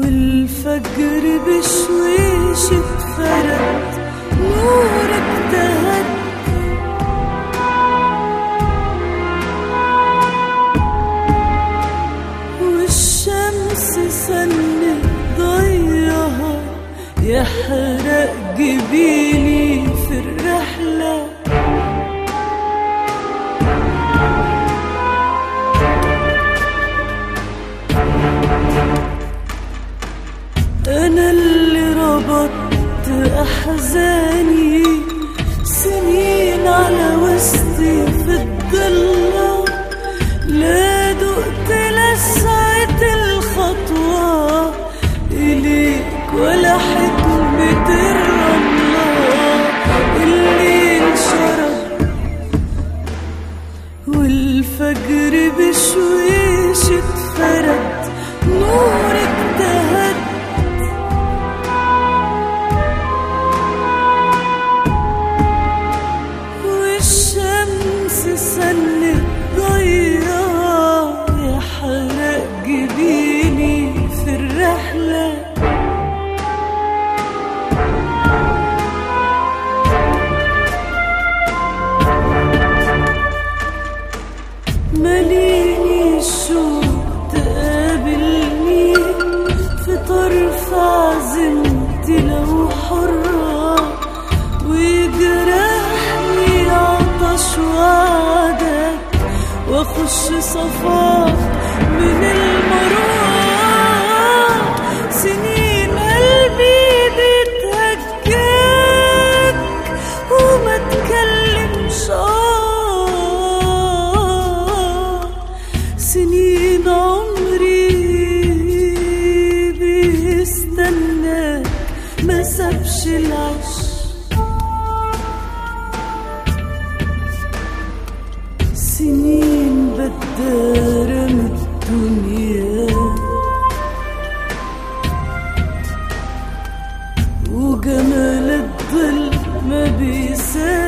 والفجر بشويش اتفرد نورك تهد والشمس سنت ضيها يحرق جبيني في الرحلة أنا اللي ربطت أحزاني سنين على وسطي في الضلة لا دقت لسعة الخطوة إليك ولا حكمة الرملة اللي انشرب والفجر بشويش اتفرد نورك تهد والشمس سنت ضيها يحرق جبيني في الرحلة مليني الشوق تقابلني في طرف عزمتي لو حرة ويجرحني عطش وعدك واخش صفاك من المرار سنين قلبي بيتهجك وما تكلمش آه سنين عمري بيستناك ما سابش العش سنين بدارة من الدنيا وجمال الظل ما بيساوي